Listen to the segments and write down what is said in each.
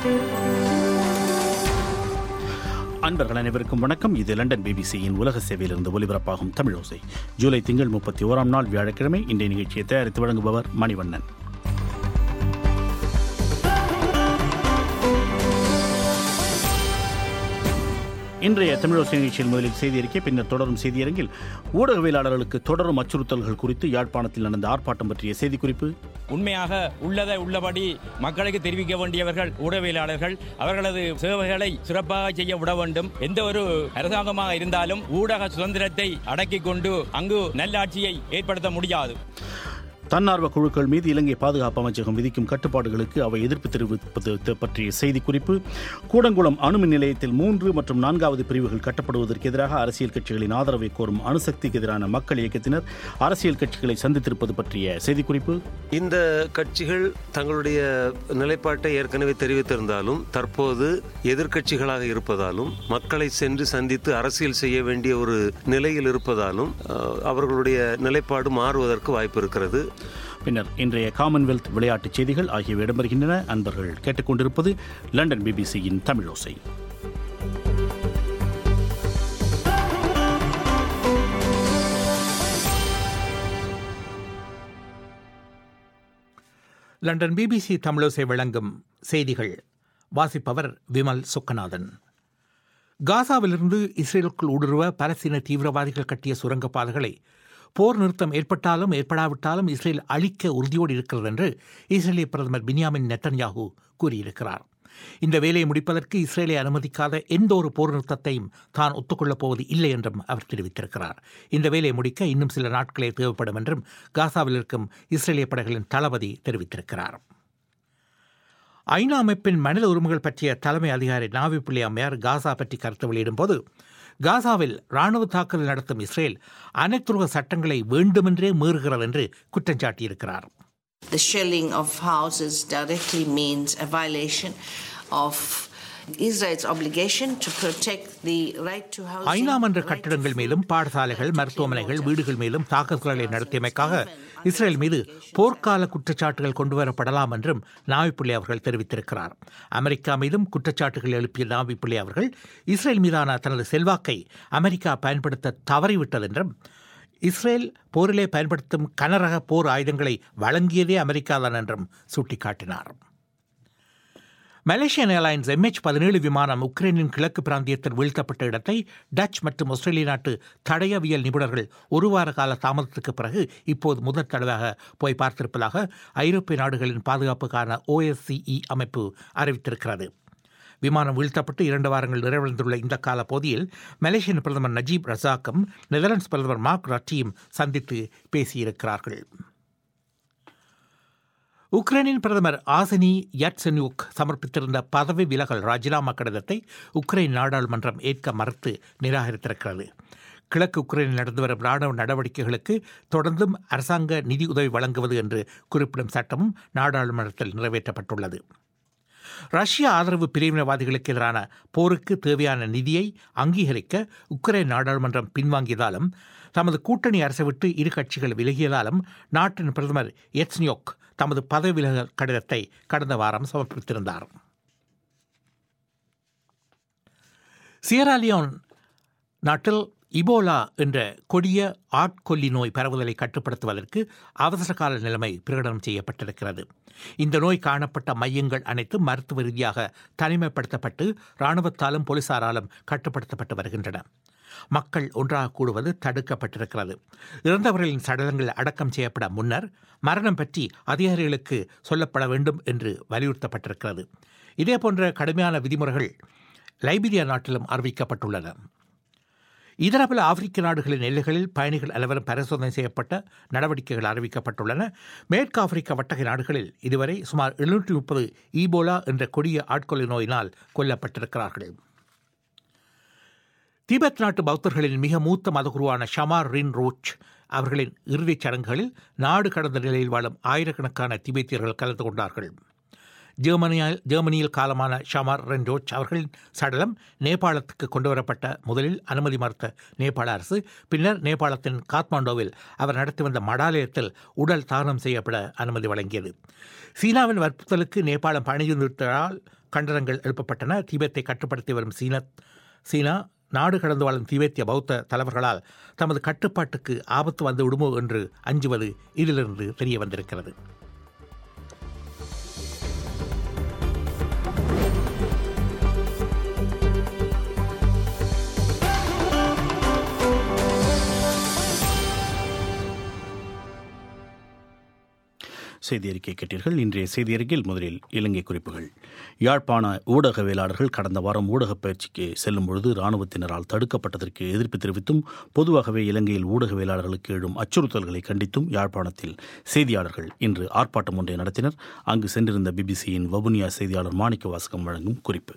அன்பர்கள் அனைவருக்கும் வணக்கம் இது லண்டன் பிபிசியின் உலக சேவையிலிருந்து ஒலிபரப்பாகும் தமிழோசை ஜூலை திங்கள் முப்பத்தி ஓராம் நாள் வியாழக்கிழமை இன்றைய நிகழ்ச்சியை தயாரித்து வழங்குபவர் மணிவண்ணன் இன்றைய தமிழோசை நிகழ்ச்சியில் முதலில் செய்தி அறிக்கை பின்னர் தொடரும் செய்தியரங்கில் ஊடகவியலாளர்களுக்கு தொடரும் அச்சுறுத்தல்கள் குறித்து யாழ்ப்பாணத்தில் நடந்த ஆர்ப்பாட்டம் பற்றிய செய்திக்குறிப்பு உண்மையாக உள்ளதை உள்ளபடி மக்களுக்கு தெரிவிக்க வேண்டியவர்கள் ஊடகவியலாளர்கள் அவர்களது சேவைகளை சிறப்பாக செய்ய விட வேண்டும் எந்த ஒரு அரசாங்கமாக இருந்தாலும் ஊடக சுதந்திரத்தை அடக்கிக் கொண்டு அங்கு நல்லாட்சியை ஏற்படுத்த முடியாது தன்னார்வ குழுக்கள் மீது இலங்கை பாதுகாப்பு அமைச்சகம் விதிக்கும் கட்டுப்பாடுகளுக்கு அவை எதிர்ப்பு தெரிவிப்பது பற்றிய செய்திக்குறிப்பு கூடங்குளம் அணுமின் நிலையத்தில் மூன்று மற்றும் நான்காவது பிரிவுகள் கட்டப்படுவதற்கு எதிராக அரசியல் கட்சிகளின் ஆதரவை கோரும் அணுசக்திக்கு எதிரான மக்கள் இயக்கத்தினர் அரசியல் கட்சிகளை சந்தித்திருப்பது பற்றிய செய்திக்குறிப்பு இந்த கட்சிகள் தங்களுடைய நிலைப்பாட்டை ஏற்கனவே தெரிவித்திருந்தாலும் தற்போது எதிர்க்கட்சிகளாக இருப்பதாலும் மக்களை சென்று சந்தித்து அரசியல் செய்ய வேண்டிய ஒரு நிலையில் இருப்பதாலும் அஹ், அவர்களுடைய நிலைப்பாடு மாறுவதற்கு வாய்ப்பு இருக்கிறது பின்னர் இன்றைய காமன்வெல்த் விளையாட்டுச் செய்திகள் ஆகியவை இடம்பெறுகின்றன அன்பர்கள் கேட்டுக்கொண்டிருப்பது லண்டன் பிபிசியின் தமிழோசை லண்டன் பிபிசி தமிழோசை வழங்கும் செய்திகள் வாசிப்பவர் விமல் சுக்கநாதன் காசாவிலிருந்து இஸ்ரேலுக்குள் ஊடுருவ பலஸ்தீன தீவிரவாதிகள் கட்டிய சுரங்கப்பாதைகளை போர் நிறுத்தம் ஏற்பட்டாலும் ஏற்படாவிட்டாலும் இஸ்ரேல் அழிக்க உறுதியோடு இருக்கிறது என்று இஸ்ரேலிய பிரதமர் பின்யாமின் நெத்தன்யாகு கூறியிருக்கிறார் இந்த வேலையை முடிப்பதற்கு இஸ்ரேலை அனுமதிக்காத எந்த ஒரு போர் நிறுத்தத்தையும் தான் ஒத்துக்கொள்ளப் போவது இல்லை என்றும் அவர் தெரிவித்திருக்கிறார் இந்த வேலையை முடிக்க இன்னும் சில நாட்களே தேவைப்படும் என்றும் காசாவில் இருக்கும் இஸ்ரேலிய படைகளின் தளபதி தெரிவித்திருக்கிறார் ஐநா அமைப்பின் மனித உரிமைகள் பற்றிய தலைமை அதிகாரி நாவி புள்ளி அம்மையார் காசா பற்றி கருத்து வெளியிடும்போது காசாவில் ராணுவ தாக்குதல் நடத்தும் இஸ்ரேல் அனைத்துலக சட்டங்களை வேண்டுமென்றே மீறுகிறது என்று குற்றம் சாட்டியிருக்கிறார் The shelling of houses directly means a violation of Israel's obligation to protect the right to housing. ஐநா மன்ற the right கட்டிடங்கள் to மேலும் food, பாடசாலைகள் right to மருத்துவமனைகள் clean water. வீடுகள் மேலும் தாக்குதல்களை நடத்தியமைக்காக இஸ்ரேல் மீது போர்க்கால குற்றச்சாட்டுகள் கொண்டுவரப்படலாம் என்றும் நாவிப்புள்ளி அவர்கள் தெரிவித்திருக்கிறார் அமெரிக்கா மீதும் குற்றச்சாட்டுகள் எழுப்பிய நாவிப்புள்ளி அவர்கள் இஸ்ரேல் மீதான தனது செல்வாக்கை அமெரிக்கா பயன்படுத்த தவறிவிட்டது என்றும் இஸ்ரேல் போரிலே பயன்படுத்தும் கனரக போர் ஆயுதங்களை வழங்கியதே அமெரிக்காதான் என்றும் சுட்டிக்காட்டினார் மலேசியன் ஏர்லைன்ஸ் எம்ஹெச் பதினேழு விமானம் உக்ரைனின் கிழக்கு பிராந்தியத்தில் வீழ்த்தப்பட்ட இடத்தை டச் மற்றும் ஆஸ்திரேலிய நாட்டு தடயவியல் நிபுணர்கள் ஒரு வார கால தாமதத்துக்கு பிறகு இப்போது முதல் தடவையாக போய் பார்த்திருப்பதாக ஐரோப்பிய நாடுகளின் பாதுகாப்புக்கான ஓஎஸ்சிஇ அமைப்பு அறிவித்திருக்கிறது விமானம் வீழ்த்தப்பட்டு இரண்டு வாரங்கள் நிறைவடைந்துள்ள இந்த கால பகுதியில் மலேசியன் பிரதமர் நஜீப் ரசாக்கும் நெதர்லாந்து பிரதமர் மார்க் ரட்டியும் சந்தித்து பேசியிருக்கிறார்கள் உக்ரைனின் பிரதமர் ஆசனி யட்சென்யூக் சமர்ப்பித்திருந்த பதவி விலகல் ராஜினாமா கடிதத்தை உக்ரைன் நாடாளுமன்றம் ஏற்க மறுத்து நிராகரித்திருக்கிறது கிழக்கு உக்ரைனில் நடந்து வரும் ராணுவ நடவடிக்கைகளுக்கு தொடர்ந்தும் அரசாங்க நிதி உதவி வழங்குவது என்று குறிப்பிடும் சட்டமும் நாடாளுமன்றத்தில் நிறைவேற்றப்பட்டுள்ளது ரஷ்ய ஆதரவு பிரிவினவாதிகளுக்கு எதிரான போருக்கு தேவையான நிதியை அங்கீகரிக்க உக்ரைன் நாடாளுமன்றம் பின்வாங்கியதாலும் தமது கூட்டணி அரசை விட்டு இரு கட்சிகள் விலகியதாலும் நாட்டின் பிரதமர் எட்ஸ்னியோக் தமது பதவி விலகல் கடிதத்தை கடந்த வாரம் சமர்ப்பித்திருந்தார் சியராலியோன் நாட்டில் இபோலா என்ற கொடிய ஆட்கொல்லி நோய் பரவுதலை கட்டுப்படுத்துவதற்கு அவசர கால நிலைமை பிரகடனம் செய்யப்பட்டிருக்கிறது இந்த நோய் காணப்பட்ட மையங்கள் அனைத்தும் மருத்துவ ரீதியாக தனிமைப்படுத்தப்பட்டு இராணுவத்தாலும் போலீசாராலும் கட்டுப்படுத்தப்பட்டு வருகின்றன மக்கள் ஒன்றாக கூடுவது தடுக்கப்பட்டிருக்கிறது இறந்தவர்களின் சடலங்கள் அடக்கம் செய்யப்பட முன்னர் மரணம் பற்றி அதிகாரிகளுக்கு சொல்லப்பட வேண்டும் என்று வலியுறுத்தப்பட்டிருக்கிறது இதேபோன்ற கடுமையான விதிமுறைகள் லைபீரியா நாட்டிலும் அறிவிக்கப்பட்டுள்ளன இதர பல ஆப்பிரிக்க நாடுகளின் எல்லைகளில் பயணிகள் அனைவரும் பரிசோதனை செய்யப்பட்ட நடவடிக்கைகள் அறிவிக்கப்பட்டுள்ளன மேற்கு ஆப்பிரிக்க வட்டக நாடுகளில் இதுவரை சுமார் எழுநூற்றி முப்பது ஈபோலா என்ற கொடிய ஆட்கொலை நோயினால் கொல்லப்பட்டிருக்கிறார்கள் திபெத் நாட்டு பௌத்தர்களின் மிக மூத்த மதகுருவான ஷமார் ரின் ரோச் அவர்களின் இறுதிச் சடங்குகளில் நாடு கடந்த நிலையில் வாழும் ஆயிரக்கணக்கான திபெத்தியர்கள் கலந்து கொண்டார்கள் ஜெர்மனியால் ஜெர்மனியில் காலமான ஷமார் ரென்டோச் அவர்களின் சடலம் நேபாளத்துக்கு கொண்டுவரப்பட்ட முதலில் அனுமதி மறுத்த நேபாள அரசு பின்னர் நேபாளத்தின் காத்மாண்டோவில் அவர் நடத்தி வந்த மடாலயத்தில் உடல் தானம் செய்யப்பட அனுமதி வழங்கியது சீனாவின் வற்புறுத்தலுக்கு நேபாளம் பணிந்துவிட்டதால் கண்டனங்கள் எழுப்பப்பட்டன தீபத்தை கட்டுப்படுத்தி வரும் சீன சீனா நாடு கடந்து வாழும் திபெத்திய பௌத்த தலைவர்களால் தமது கட்டுப்பாட்டுக்கு ஆபத்து வந்து விடுமோ என்று அஞ்சுவது இதிலிருந்து தெரிய வந்திருக்கிறது செய்தி அறிக்கை கேட்டீர்கள் இன்றைய செய்தி அறிக்கையில் முதலில் இலங்கை குறிப்புகள் யாழ்ப்பாண ஊடகவியலாளர்கள் கடந்த வாரம் ஊடகப் பயிற்சிக்கு செல்லும் பொழுது இராணுவத்தினரால் தடுக்கப்பட்டதற்கு எதிர்ப்பு தெரிவித்தும் பொதுவாகவே இலங்கையில் ஊடகவியலாளர்களுக்கு எழும் அச்சுறுத்தல்களை கண்டித்தும் யாழ்ப்பாணத்தில் செய்தியாளர்கள் இன்று ஆர்ப்பாட்டம் ஒன்றை நடத்தினர் அங்கு சென்றிருந்த பிபிசியின் வவுனியா செய்தியாளர் மாணிக்க வாசகம் வழங்கும் குறிப்பு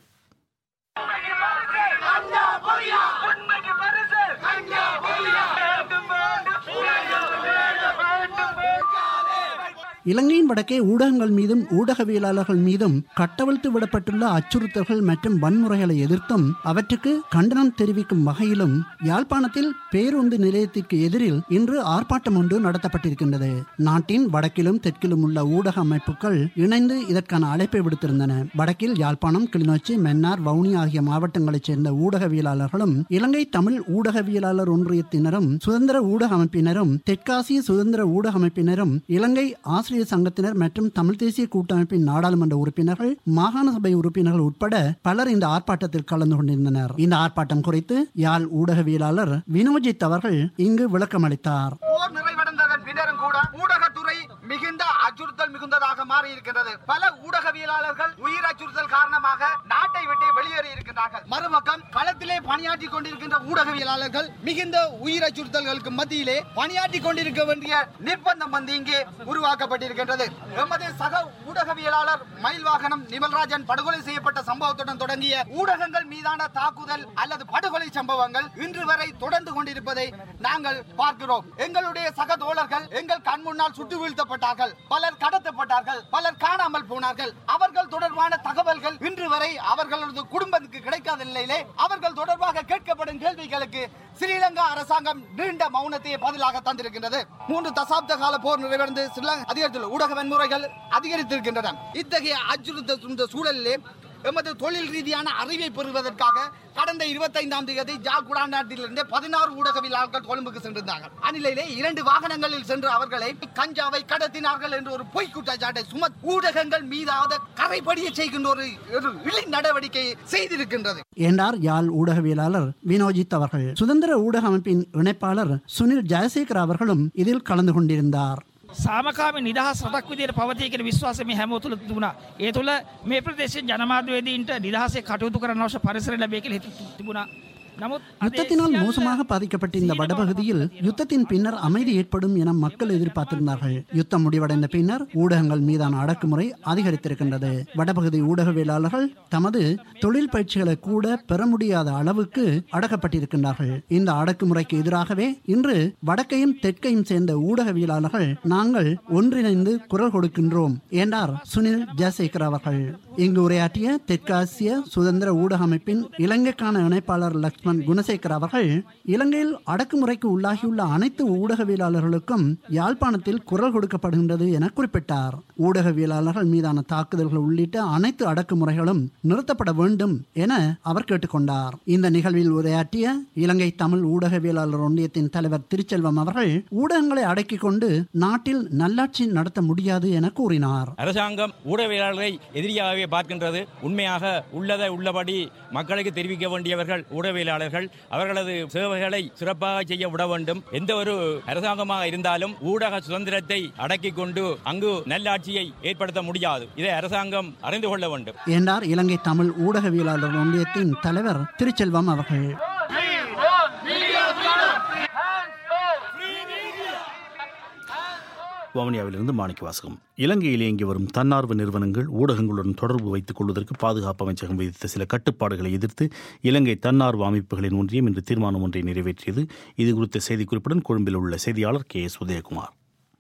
இலங்கையின் வடக்கே ஊடகங்கள் மீதும் ஊடகவியலாளர்கள் மீதும் கட்டவிழ்த்து விடப்பட்டுள்ள அச்சுறுத்தல்கள் மற்றும் வன்முறைகளை எதிர்த்தும் அவற்றுக்கு கண்டனம் தெரிவிக்கும் வகையிலும் யாழ்ப்பாணத்தில் பேருந்து நிலையத்திற்கு எதிரில் இன்று ஆர்ப்பாட்டம் ஒன்று நடத்தப்பட்டிருக்கின்றது நாட்டின் வடக்கிலும் தெற்கிலும் உள்ள ஊடக அமைப்புகள் இணைந்து இதற்கான அழைப்பை விடுத்திருந்தன வடக்கில் யாழ்ப்பாணம் கிளிநொச்சி மென்னார் வவுனி ஆகிய மாவட்டங்களைச் சேர்ந்த ஊடகவியலாளர்களும் இலங்கை தமிழ் ஊடகவியலாளர் ஒன்றியத்தினரும் சுதந்திர ஊடக அமைப்பினரும் தெற்காசிய சுதந்திர ஊடக அமைப்பினரும் இலங்கை ஆசிரியர் சங்கத்தினர் மற்றும் தமிழ் தேசிய கூட்டமைப்பின் நாடாளுமன்ற உறுப்பினர்கள் மாகாண சபை உறுப்பினர்கள் உட்பட பலர் இந்த ஆர்ப்பாட்டத்தில் கலந்து கொண்டிருந்தனர் இந்த ஆர்ப்பாட்டம் குறித்து யாழ் ஊடகவியலாளர் வினோஜித் அவர்கள் இங்கு விளக்கமளித்தார் போர் நிறைவடைந்ததன் பின்னரும் கூட ஊடகத்துறை மிகுந்த அச்சுறுத்தல் மிகுந்ததாக மாறி இருக்கின்றது பல ஊடகவியலாளர்கள் உயிர் அச்சுறுத்தல் காரணமாக நாட்டை விட்டு வெளியேறி இருக்கின்றார்கள் மறுபக்கம் களத்திலே பணியாற்றி கொண்டிருக்கின்ற ஊடகவியலாளர்கள் மிகுந்த உயிர் அச்சுறுத்தல்களுக்கு மத்தியிலே பணியாற்றி கொண்டிருக்க வேண்டிய நிர்பந்தம் வந்து இங்கே உருவாக்கப்பட்டிருக்கின்றது எமது சக ஊடகவியலாளர் மயில் வாகனம் நிமல்ராஜன் படுகொலை செய்யப்பட்ட சம்பவத்துடன் தொடங்கிய ஊடகங்கள் மீதான தாக்குதல் அல்லது படுகொலை சம்பவங்கள் இன்று வரை தொடர்ந்து கொண்டிருப்பதை நாங்கள் பார்க்கிறோம் எங்களுடைய சக தோழர்கள் எங்கள் கண் முன்னால் சுட்டு வீழ்த்தப்பட்டார்கள் பலர் கடத்தப்பட்டார்கள் பலர் காணாமல் போனார்கள் அவர்கள் தொடர்பான தகவல்கள் இன்று வரை அவர்களது குடும்பத்துக்கு கிடைக்காத நிலையிலே அவர்கள் தொடர்பாக கேட்கப்படும் கேள்விகளுக்கு ஸ்ரீலங்கா அரசாங்கம் நீண்ட மௌனத்தை பதிலாக தந்திருக்கின்றது மூன்று தசாப்த கால போர் நிறைவடைந்து ஸ்ரீலங்கா அதிகரித்துள்ள ஊடக வன்முறைகள் அதிகரித்திருக்கின்றன இத்தகைய அச்சுறுத்த சூழலிலே எமது தொழில் ரீதியான அறிவை பெறுவதற்காக கடந்த இருபத்தைந்தாம் தேதி ஜாக்குடா நாட்டிலிருந்து பதினாறு ஊடகவியலாளர்கள் கொழும்புக்கு சென்றிருந்தார்கள் அந்நிலையிலே இரண்டு வாகனங்களில் சென்று அவர்களை கஞ்சாவை கடத்தினார்கள் என்று ஒரு பொய் குற்றச்சாட்டை சும ஊடகங்கள் மீதாத கரைபடிய செய்கின்ற ஒரு ஒரு இழி நடவடிக்கை செய்திருக்கின்றது என்றார் யாழ் ஊடகவியலாளர் வினோஜித் அவர்கள் சுதந்திர ஊடக அமைப்பின் இணைப்பாளர் சுனில் ஜெயசேகர் அவர்களும் இதில் கலந்து கொண்டிருந்தார் සාමකාම නිදහස් රටක් විදියට පවතිය කියෙන විශ්වාසම හැම තුළ තිබුණා. ඒ තුළ මේ ප්‍රදේශ ජනමාධවේදීන්ට නිදහසේ කටයුතු කරන අවශ්‍ය පරිසර ලැබේ කියලා හිතු තිබුණා. නමුත් අද ඒ யுத்தத்தினால் සියල්ල மோசமாக பாதிக்கப்பட்ட இந்த வடபகுதியில் யுத்தத்தின் பின்னர் அமைதி ஏற்படும் என மக்கள் எதிர்பார்த்திருந்தார்கள் யுத்தம் முடிவடைந்த பின்னர் ஊடகங்கள் மீதான அடக்குமுறை அதிகரித்திருக்கின்றது வடபகுதி ஊடகவியலாளர்கள் தமது தொழில் பயிற்சிகளை கூட பெற முடியாத அளவுக்கு அடக்கப்பட்டிருக்கின்றார்கள் இந்த அடக்குமுறைக்கு எதிராகவே இன்று வடக்கையும் தெற்கையும் சேர்ந்த ஊடகவியலாளர்கள் நாங்கள் ஒன்றிணைந்து குரல் கொடுக்கின்றோம் என்றார் சுனில் ஜெயசேகர் அவர்கள் இங்கு உரையாற்றிய தெற்காசிய சுதந்திர ஊடக அமைப்பின் இலங்கைக்கான இணைப்பாளர் லக்ஷ்மண் குணசேகர் அவர்கள் இலங்கையில் அடக்குமுறைக்கு உள்ளாகியுள்ள அனைத்து ஊடகவியலாளர்களுக்கும் யாழ்ப்பாணத்தில் குரல் கொடுக்கப்படுகின்றது என குறிப்பிட்டார் ஊடகவியலாளர்கள் மீதான தாக்குதல்கள் உள்ளிட்ட அனைத்து அடக்குமுறைகளும் நிறுத்தப்பட வேண்டும் என அவர் கேட்டுக்கொண்டார் இந்த நிகழ்வில் உரையாற்றிய இலங்கை தமிழ் ஊடகவியலாளர் ஒன்றியத்தின் தலைவர் திருச்செல்வம் அவர்கள் ஊடகங்களை அடக்கிக் கொண்டு நாட்டில் நல்லாட்சி நடத்த முடியாது என கூறினார் அரசாங்கம் ஊடகவியலாளர்களை எதிரியாகவே பார்க்கின்றது உண்மையாக உள்ளதை உள்ளபடி மக்களுக்கு தெரிவிக்க வேண்டியவர்கள் ஊடகவியலாளர்கள் அவர்களது சேவைகளை சிறப்பாக செய்ய விட வேண்டும் எந்த ஒரு அரசாங்கமாக இருந்தாலும் ஊடக சுதந்திரத்தை அடக்கிக் கொண்டு அங்கு நல்லாட்சியை ஏற்படுத்த முடியாது இதை அரசாங்கம் அறிந்து கொள்ள வேண்டும் என்றார் இலங்கை தமிழ் ஊடகவியலாளர் ஒன்றியத்தின் தலைவர் திருச்செல்வம் அவர்கள் வவுனியாவிலிருந்து மாணிக்க வாசகம் இலங்கையில் இயங்கி வரும் தன்னார்வ நிறுவனங்கள் ஊடகங்களுடன் தொடர்பு வைத்துக் கொள்வதற்கு பாதுகாப்பு அமைச்சகம் விதித்த சில கட்டுப்பாடுகளை எதிர்த்து இலங்கை தன்னார்வ அமைப்புகளின் ஒன்றியம் இன்று தீர்மானம் ஒன்றை நிறைவேற்றியது இது குறித்த செய்திக்குறிப்புடன் கொழும்பில் உள்ள செய்தியாளர் கே எஸ் உதயகுமார்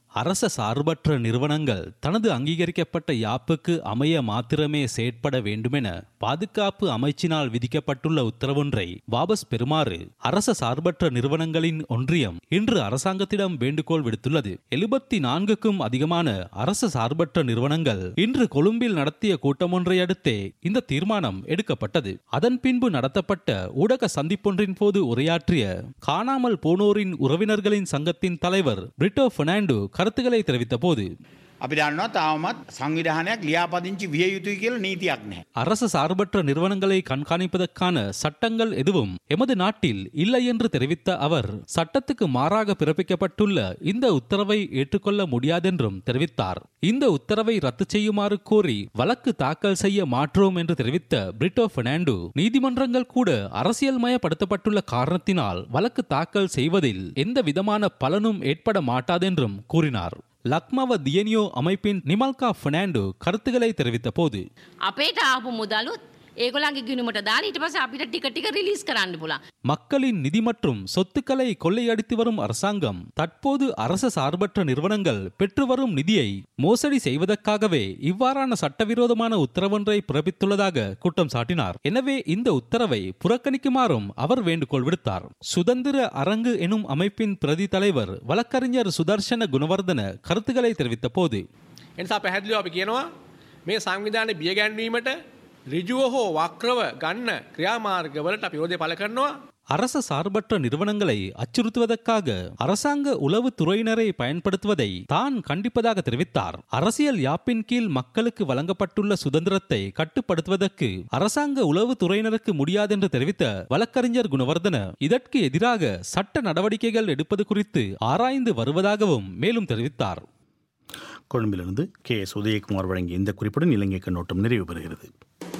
அரச சார்பற்ற நிறுவனங்கள் தனது அங்கீகரிக்கப்பட்ட யாப்புக்கு அமைய மாத்திரமே செயற்பட வேண்டுமென பாதுகாப்பு அமைச்சினால் விதிக்கப்பட்டுள்ள உத்தரவொன்றை வாபஸ் பெறுமாறு அரச சார்பற்ற நிறுவனங்களின் ஒன்றியம் இன்று அரசாங்கத்திடம் வேண்டுகோள் விடுத்துள்ளது எழுபத்தி நான்குக்கும் அதிகமான அரச சார்பற்ற நிறுவனங்கள் இன்று கொழும்பில் நடத்திய கூட்டம் ஒன்றை அடுத்தே இந்த தீர்மானம் எடுக்கப்பட்டது அதன் பின்பு நடத்தப்பட்ட ஊடக சந்திப்பொன்றின் போது உரையாற்றிய காணாமல் போனோரின் உறவினர்களின் சங்கத்தின் தலைவர் பிரிட்டோ பெர்னாண்டோ கருத்துக்களை தெரிவித்த போது අපි දන්නවා තාවමත් සංවිධානයක් ලියාපදිංචි විය යුතුයි කියල නීතියක් නෑ. அரசு சார்பற்ற நிறுவனங்களை கண்காணிப்பதற்கான சட்டங்கள் எதுவும் எமது நாட்டில் இல்லை என்று தெரிவித்த அவர் சட்டத்துக்கு மாறாக பிறப்பிக்கப்பட்டுள்ள இந்த உத்தரவை ஏற்றுக்கொள்ள முடியாதென்றும் தெரிவித்தார் இந்த உத்தரவை ரத்து செய்யுமாறு கோரி வழக்கு தாக்கல் செய்ய மாற்றோம் என்று தெரிவித்த பிரிட்டோ பெர்னாண்டோ நீதிமன்றங்கள் கூட அரசியல் மயப்படுத்தப்பட்டுள்ள காரணத்தினால் வழக்கு தாக்கல் செய்வதில் எந்த விதமான பலனும் ஏற்பட மாட்டாதென்றும் கூறினார் லக்மவ தியனியோ அமைப்பின் நிமல்கா பெர்னாண்டோ கருத்துக்களை தெரிவித்த போது අපේට ආපු මුදලුත් ඒගොලන්ගේ ගිනුමට දාලා ඊට පස්සේ අපිට ටික ටික රිලීස් කරන්න පුළුවන්. மக்களின் நிதி மற்றும் சொத்துக்களை கொள்ளையடித்து வரும் அரசாங்கம் தற்போது அரசு சார்பற்ற நிறுவனங்கள் பெற்று வரும் நிதியை மோசடி செய்வதற்காகவே இவ்வாறான சட்டவிரோதமான உத்தரவொன்றை பிறப்பித்துள்ளதாக குற்றம் சாட்டினார் எனவே இந்த உத்தரவை புறக்கணிக்குமாறும் அவர் வேண்டுகோள் விடுத்தார் சுதந்திர அரங்கு எனும் அமைப்பின் பிரதி தலைவர் வழக்கறிஞர் சுதர்ஷன குணவர்தன கருத்துக்களை தெரிவித்த போது එනිසා පැහැදිලිව අපි කියනවා මේ සංවිධානය බියගැන්වීමට රිජුව හෝ වක්‍රව ගන්න ක්‍රියාමාර්ගවලට අපි යෝධය පල කරනවා அரச சார்பற்ற நிறுவனங்களை அச்சுறுத்துவதற்காக அரசாங்க உளவு துறையினரை பயன்படுத்துவதை தான் கண்டிப்பதாக தெரிவித்தார் அரசியல் யாப்பின் கீழ் மக்களுக்கு வழங்கப்பட்டுள்ள சுதந்திரத்தை கட்டுப்படுத்துவதற்கு அரசாங்க உளவு துறையினருக்கு முடியாதென்று தெரிவித்த வழக்கறிஞர் குணவர்தன இதற்கு எதிராக சட்ட நடவடிக்கைகள் எடுப்பது குறித்து ஆராய்ந்து வருவதாகவும் மேலும் தெரிவித்தார் கொழும்பிலிருந்து கே எஸ் உதயகுமார் வழங்கிய இந்த குறிப்புடன் இலங்கை கண்ணோட்டம் நிறைவு பெறுகிறது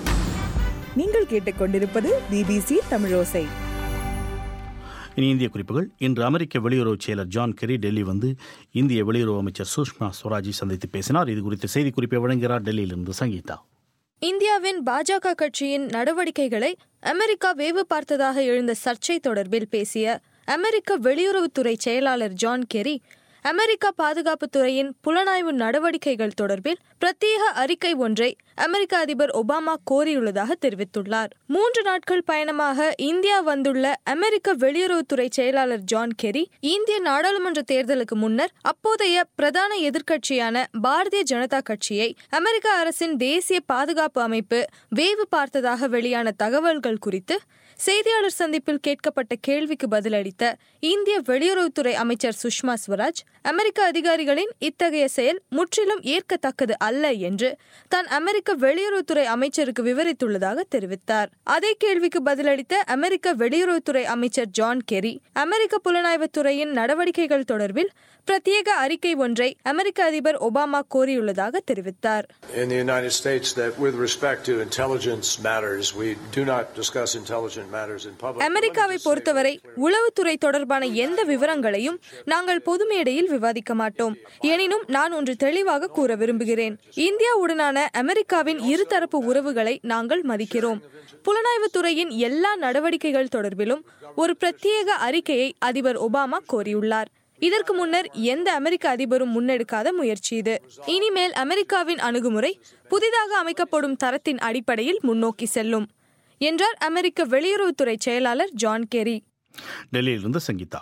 நீங்கள் கேட்டுக்கொண்டிருப்பது பிபிசி தமிழோசை இனி இந்திய குறிப்புகள் இன்று அமெரிக்க வெளியுறவு செயலர் ஜான் கெரி டெல்லி வந்து இந்திய வெளியுறவு அமைச்சர் சுஷ்மா ஸ்வராஜை சந்தித்து பேசினார் இது குறித்த செய்திக்குறிப்பை வழங்குகிறார் டெல்லியிலிருந்து சங்கீதா இந்தியாவின் பாஜக கட்சியின் நடவடிக்கைகளை அமெரிக்கா வேவு பார்த்ததாக எழுந்த சர்ச்சை தொடர்பில் பேசிய அமெரிக்க வெளியுறவுத்துறை செயலாளர் ஜான் கெரி அமெரிக்கா பாதுகாப்புத்துறையின் புலனாய்வு நடவடிக்கைகள் தொடர்பில் பிரத்யேக அறிக்கை ஒன்றை அமெரிக்க அதிபர் ஒபாமா கோரியுள்ளதாக தெரிவித்துள்ளார் மூன்று நாட்கள் பயணமாக இந்தியா வந்துள்ள அமெரிக்க வெளியுறவுத்துறை செயலாளர் ஜான் கெரி இந்திய நாடாளுமன்ற தேர்தலுக்கு முன்னர் அப்போதைய பிரதான எதிர்க்கட்சியான பாரதிய ஜனதா கட்சியை அமெரிக்க அரசின் தேசிய பாதுகாப்பு அமைப்பு வேவு பார்த்ததாக வெளியான தகவல்கள் குறித்து செய்தியாளர் சந்திப்பில் கேட்கப்பட்ட கேள்விக்கு பதிலளித்த இந்திய வெளியுறவுத்துறை அமைச்சர் சுஷ்மா ஸ்வராஜ் அமெரிக்க அதிகாரிகளின் இத்தகைய செயல் முற்றிலும் ஏற்கத்தக்கது அல்ல என்று தான் அமெரிக்க வெளியுறவுத்துறை அமைச்சருக்கு விவரித்துள்ளதாக தெரிவித்தார் அதே கேள்விக்கு பதிலளித்த அமெரிக்க வெளியுறவுத்துறை அமைச்சர் ஜான் கெரி அமெரிக்க புலனாய்வுத் துறையின் நடவடிக்கைகள் தொடர்பில் பிரத்யேக அறிக்கை ஒன்றை அமெரிக்க அதிபர் ஒபாமா கோரியுள்ளதாக தெரிவித்தார் in the United States that with respect to intelligence matters, we do not discuss intelligence matters in public. அமெரிக்காவை பொறுத்தவரை உளவுத்துறை தொடர்பான எந்த விவரங்களையும் நாங்கள் பொது மேடையில் விவாதிக்க மாட்டோம் எனினும் நான் ஒன்று தெளிவாக கூற விரும்புகிறேன் இந்தியாவுடனான அமெரிக்காவின் இருதரப்பு உறவுகளை நாங்கள் மதிக்கிறோம் புலனாய்வுத் துறையின் எல்லா நடவடிக்கைகள் தொடர்பிலும் ஒரு பிரத்யேக அறிக்கையை அதிபர் ஒபாமா கோரியுள்ளார் இதற்கு முன்னர் எந்த அமெரிக்க அதிபரும் முன்னெடுக்காத முயற்சி இது இனிமேல் அமெரிக்காவின் அணுகுமுறை புதிதாக அமைக்கப்படும் தரத்தின் அடிப்படையில் முன்னோக்கி செல்லும் என்றார் அமெரிக்க வெளியுறவுத்துறை செயலாளர் ஜான் கெரி டெல்லியிலிருந்து சங்கீதா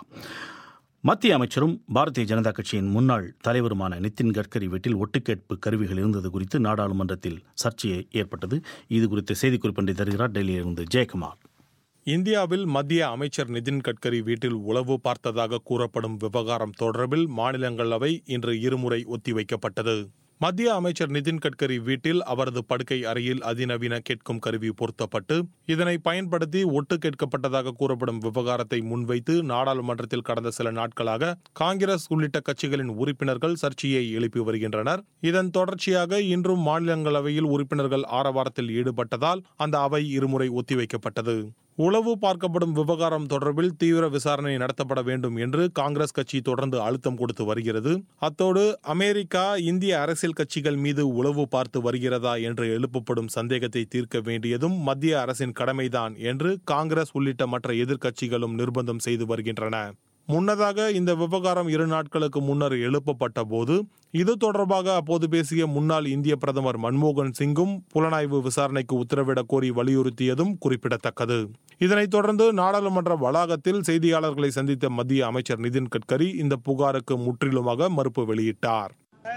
மத்திய அமைச்சரும் பாரதிய ஜனதா கட்சியின் முன்னாள் தலைவருமான நிதின் கட்கரி வீட்டில் ஒட்டுக்கேட்பு கருவிகள் இருந்தது குறித்து நாடாளுமன்றத்தில் சர்ச்சை ஏற்பட்டது இது குறித்த செய்திக்குறிப்பொன்றை தருகிறார் டெல்லியிலிருந்து ஜெயக்குமார் இந்தியாவில் மத்திய அமைச்சர் நிதின் கட்கரி வீட்டில் உளவு பார்த்ததாக கூறப்படும் விவகாரம் தொடர்பில் மாநிலங்களவை இன்று இருமுறை ஒத்திவைக்கப்பட்டது மத்திய அமைச்சர் நிதின் கட்கரி வீட்டில் அவரது படுக்கை அறையில் அதிநவீன கேட்கும் கருவி பொருத்தப்பட்டு இதனை பயன்படுத்தி ஒட்டு கேட்கப்பட்டதாக கூறப்படும் விவகாரத்தை முன்வைத்து நாடாளுமன்றத்தில் கடந்த சில நாட்களாக காங்கிரஸ் உள்ளிட்ட கட்சிகளின் உறுப்பினர்கள் சர்ச்சையை எழுப்பி வருகின்றனர் இதன் தொடர்ச்சியாக இன்றும் மாநிலங்களவையில் உறுப்பினர்கள் ஆரவாரத்தில் ஈடுபட்டதால் அந்த அவை இருமுறை ஒத்திவைக்கப்பட்டது உளவு பார்க்கப்படும் விவகாரம் தொடர்பில் தீவிர விசாரணை நடத்தப்பட வேண்டும் என்று காங்கிரஸ் கட்சி தொடர்ந்து அழுத்தம் கொடுத்து வருகிறது அத்தோடு அமெரிக்கா இந்திய அரசியல் கட்சிகள் மீது உளவு பார்த்து வருகிறதா என்று எழுப்பப்படும் சந்தேகத்தை தீர்க்க வேண்டியதும் மத்திய அரசின் கடமைதான் என்று காங்கிரஸ் உள்ளிட்ட மற்ற எதிர்க்கட்சிகளும் நிர்பந்தம் செய்து வருகின்றன முன்னதாக இந்த விவகாரம் இரு நாட்களுக்கு முன்னர் எழுப்பப்பட்ட போது இது தொடர்பாக அப்போது பேசிய முன்னாள் இந்திய பிரதமர் மன்மோகன் சிங்கும் புலனாய்வு விசாரணைக்கு உத்தரவிடக் கோரி வலியுறுத்தியதும் குறிப்பிடத்தக்கது இதனைத் தொடர்ந்து நாடாளுமன்ற வளாகத்தில் செய்தியாளர்களை சந்தித்த மத்திய அமைச்சர் நிதின் கட்கரி இந்த புகாருக்கு முற்றிலுமாக மறுப்பு வெளியிட்டார்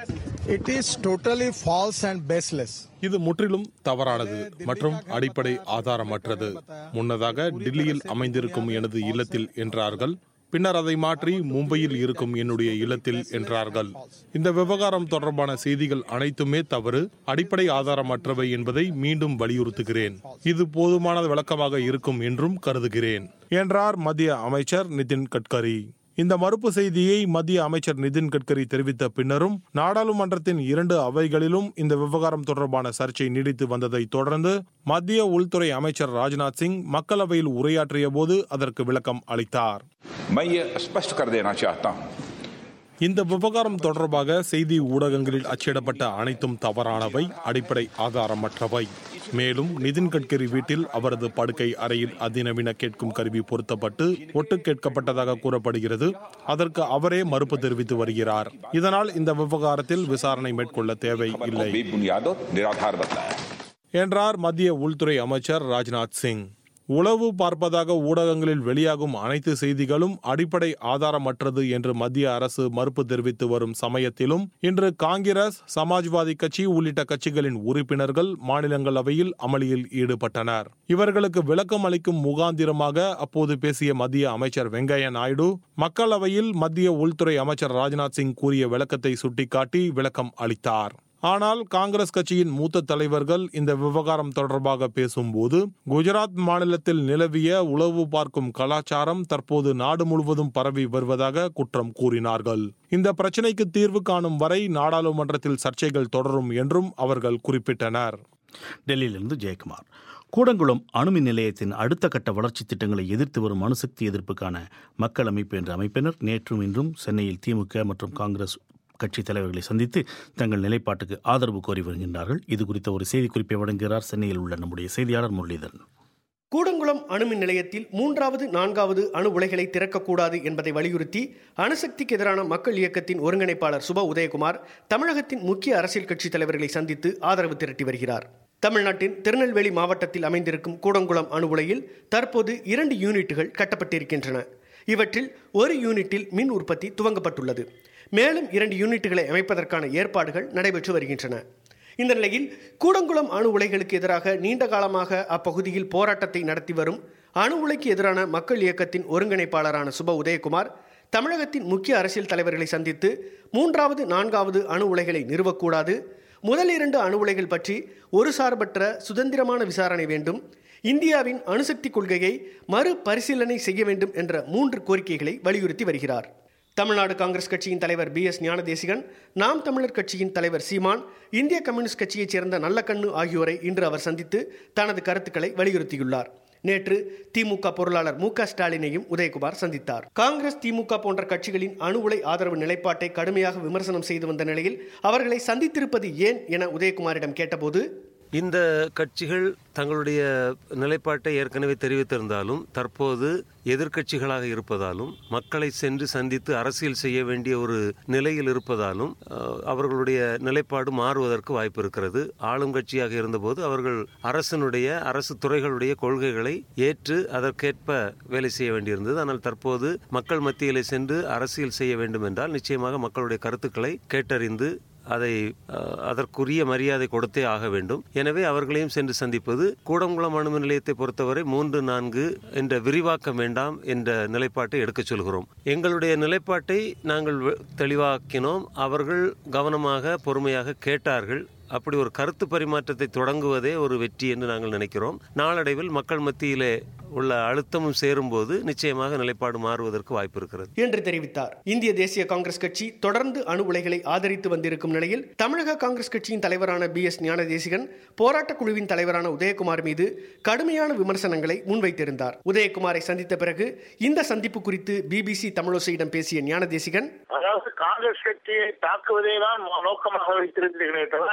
It is totally false and baseless. இது முற்றிலும் தவறானது மற்றும் அடிப்படை ஆதாரமற்றது முன்னதாக டில்லியில் அமைந்திருக்கும் எனது இல்லத்தில் என்றார்கள் பின்னர் அதை மாற்றி மும்பையில் இருக்கும் என்னுடைய இல்லத்தில் என்றார்கள் இந்த விவகாரம் தொடர்பான செய்திகள் அனைத்துமே தவறு அடிப்படை ஆதாரமற்றவை என்பதை மீண்டும் வலியுறுத்துகிறேன் இது போதுமான விளக்கமாக இருக்கும் என்றும் கருதுகிறேன் என்றார் மத்திய அமைச்சர் நிதின் கட்கரி இந்த மறுப்பு செய்தியை மத்திய அமைச்சர் நிதின் கட்கரி தெரிவித்த பின்னரும் நாடாளுமன்றத்தின் இரண்டு அவைகளிலும் இந்த விவகாரம் தொடர்பான சர்ச்சை நீடித்து வந்ததை தொடர்ந்து மத்திய உள்துறை அமைச்சர் ராஜ்நாத் சிங் மக்களவையில் உரையாற்றிய போது அதற்கு விளக்கம் அளித்தார் मैं ये स्पष्ट कर देना चाहता हूं இந்த விவகாரம் தொடர்பாக செய்தி ஊடகங்களில் அச்சிடப்பட்ட அனைத்தும் தவறானவை அடிப்படை ஆதாரமற்றவை மேலும் நிதின் கட்கரி வீட்டில் அவரது படுக்கை அறையில் அதிநவீன கேட்கும் கருவி பொருத்தப்பட்டு ஒட்டு கேட்கப்பட்டதாக கூறப்படுகிறது அதற்கு அவரே மறுப்பு தெரிவித்து வருகிறார் இதனால் இந்த விவகாரத்தில் விசாரணை மேற்கொள்ள தேவை இல்லை बेबुनियाद और निराधार बताया என்றார் மத்திய உள்துறை அமைச்சர் ராஜ்நாத் சிங் உளவு பார்ப்பதாக ஊடகங்களில் வெளியாகும் அனைத்து செய்திகளும் அடிப்படை ஆதாரமற்றது என்று மத்திய அரசு மறுப்பு தெரிவித்து வரும் சமயத்திலும் இன்று காங்கிரஸ் சமாஜ்வாதி கட்சி உள்ளிட்ட கட்சிகளின் உறுப்பினர்கள் மாநிலங்களவையில் அமளியில் ஈடுபட்டனர் இவர்களுக்கு விளக்கம் அளிக்கும் முகாந்திரமாக அப்போது பேசிய மத்திய அமைச்சர் வெங்கையா நாயுடு மக்களவையில் மத்திய உள்துறை அமைச்சர் ராஜ்நாத் சிங் கூறிய விளக்கத்தை சுட்டிக்காட்டி விளக்கம் அளித்தார் ஆனால் காங்கிரஸ் கட்சியின் மூத்த தலைவர்கள் இந்த விவகாரம் தொடர்பாக பேசும்போது குஜராத் மாநிலத்தில் நிலவிய உளவு பார்க்கும் கலாச்சாரம் தற்போது நாடு முழுவதும் பரவி வருவதாக குற்றம் கூறினார்கள் இந்த பிரச்சினைக்கு தீர்வு காணும் வரை நாடாளுமன்றத்தில் சர்ச்சைகள் தொடரும் என்றும் அவர்கள் குறிப்பிட்டனர் டெல்லியிலிருந்து ஜெயக்குமார் கூடங்குளம் அணுமின் நிலையத்தின் அடுத்த கட்ட வளர்ச்சி திட்டங்களை எதிர்த்து வரும் அணுசக்தி எதிர்ப்புக்கான மக்கள் அமைப்பு என்ற அமைப்பினர் நேற்றும் இன்றும் சென்னையில் திமுக மற்றும் காங்கிரஸ் கட்சி தலைவர்களை சந்தித்து தங்கள் நிலைப்பாட்டுக்கு ஆதரவு கோரி வருகின்றார்கள் இது குறித்த ஒரு செய்திக்குறிப்பை வழங்குகிறார் சென்னையில் உள்ள நம்முடைய செய்தியாளர் முரளிதரன் கூடங்குளம் அணுமின் நிலையத்தில் மூன்றாவது நான்காவது அணு உலைகளை திறக்கக்கூடாது என்பதை வலியுறுத்தி அணுசக்திக்கு எதிரான மக்கள் இயக்கத்தின் ஒருங்கிணைப்பாளர் சுப உதயகுமார் தமிழகத்தின் முக்கிய அரசியல் கட்சி தலைவர்களை சந்தித்து ஆதரவு திரட்டி வருகிறார் தமிழ்நாட்டின் திருநெல்வேலி மாவட்டத்தில் அமைந்திருக்கும் கூடங்குளம் அணு உலையில் தற்போது இரண்டு யூனிட்டுகள் கட்டப்பட்டிருக்கின்றன இவற்றில் ஒரு யூனிட்டில் மின் உற்பத்தி துவங்கப்பட்டுள்ளது மேலும் இரண்டு யூனிட்டுகளை அமைப்பதற்கான ஏற்பாடுகள் நடைபெற்று வருகின்றன இந்த நிலையில் கூடங்குளம் அணு உலைகளுக்கு எதிராக நீண்ட காலமாக அப்பகுதியில் போராட்டத்தை நடத்தி வரும் அணு உலைக்கு எதிரான மக்கள் இயக்கத்தின் ஒருங்கிணைப்பாளரான சுப உதயகுமார் தமிழகத்தின் முக்கிய அரசியல் தலைவர்களை சந்தித்து மூன்றாவது நான்காவது அணு உலைகளை நிறுவக்கூடாது முதல் இரண்டு அணு உலைகள் பற்றி ஒரு சார்பற்ற சுதந்திரமான விசாரணை வேண்டும் இந்தியாவின் அணுசக்தி கொள்கையை மறுபரிசீலனை செய்ய வேண்டும் என்ற மூன்று கோரிக்கைகளை வலியுறுத்தி வருகிறார் தமிழ்நாடு காங்கிரஸ் கட்சியின் தலைவர் பி எஸ் ஞானதேசிகன் நாம் தமிழர் கட்சியின் தலைவர் சீமான் இந்திய கம்யூனிஸ்ட் கட்சியைச் சேர்ந்த நல்லக்கண்ணு ஆகியோரை இன்று அவர் சந்தித்து தனது கருத்துக்களை வலியுறுத்தியுள்ளார் நேற்று திமுக பொருளாளர் மு க ஸ்டாலினையும் உதயகுமார் சந்தித்தார் காங்கிரஸ் திமுக போன்ற கட்சிகளின் அணு உலை ஆதரவு நிலைப்பாட்டை கடுமையாக விமர்சனம் செய்து வந்த நிலையில் அவர்களை சந்தித்திருப்பது ஏன் என உதயகுமாரிடம் கேட்டபோது இந்த கட்சிகள் தங்களுடைய நிலைப்பாட்டை ஏற்கனவே தெரிவித்திருந்தாலும் தற்போது எதிர்க்கட்சிகளாக இருப்பதாலும் மக்களை சென்று சந்தித்து அரசியல் செய்ய வேண்டிய ஒரு நிலையில் இருப்பதாலும் அஹ், அவர்களுடைய நிலைப்பாடு மாறுவதற்கு வாய்ப்பு இருக்கிறது ஆளும் கட்சியாக இருந்தபோது அவர்கள் அரசனுடைய அரசு துறைகளுடைய கொள்கைகளை ஏற்று அதற்கேற்ப வேலை செய்ய வேண்டியிருந்தது ஆனால் தற்போது மக்கள் மத்தியிலே சென்று அரசியல் செய்ய வேண்டும் என்றால் நிச்சயமாக மக்களுடைய கருத்துக்களை கேட்டறிந்து அதை அஹ், அதற்குரிய மரியாதை கொடுத்தே ஆக வேண்டும் எனவே அவர்களையும் சென்று சந்திப்பது கூடங்குளம் அணுமின் நிலையத்தை பொறுத்தவரை மூன்று நான்கு என்ற விரிவாக்கம் வேண்டாம் என்ற நிலைப்பாட்டை எடுக்கச் சொல்கிறோம் எங்களுடைய நிலைப்பாட்டை நாங்கள் வெ- தெளிவாக்கினோம் அவர்கள் கவனமாக பொறுமையாக கேட்டார்கள் அப்படி ஒரு கருத்து பரிமாற்றத்தை தொடங்குவதே ஒரு வெற்றி என்று நாங்கள் நினைக்கிறோம் நாளடைவில் மக்கள் மத்தியிலே உள்ள அழுத்தமும் சேரும்போது நிச்சயமாக நிலைப்பாடு மாறுவதற்கு வாய்ப்பு இருக்கிறது என்று தெரிவித்தார் இந்திய தேசிய காங்கிரஸ் கட்சி தொடர்ந்து அணு உலைகளை ஆதரித்து வந்திருக்கும் நிலையில் தமிழக காங்கிரஸ் கட்சியின் தலைவரான பி எஸ் ஞானதேசிகன் போராட்டக் குழுவின் தலைவரான உதயகுமார் மீது கடுமையான விமர்சனங்களை முன்வைத்திருந்தார் உதயகுமாரை சந்தித்த பிறகு இந்த சந்திப்பு குறித்து பிபிசி தமிழோசையிடம் பேசிய ஞானதேசிகன் அதாவது காங்கிரஸ் கட்சியை தாக்குவதே தான் நோக்கமாக வைத்திருந்தீர்களே தவிர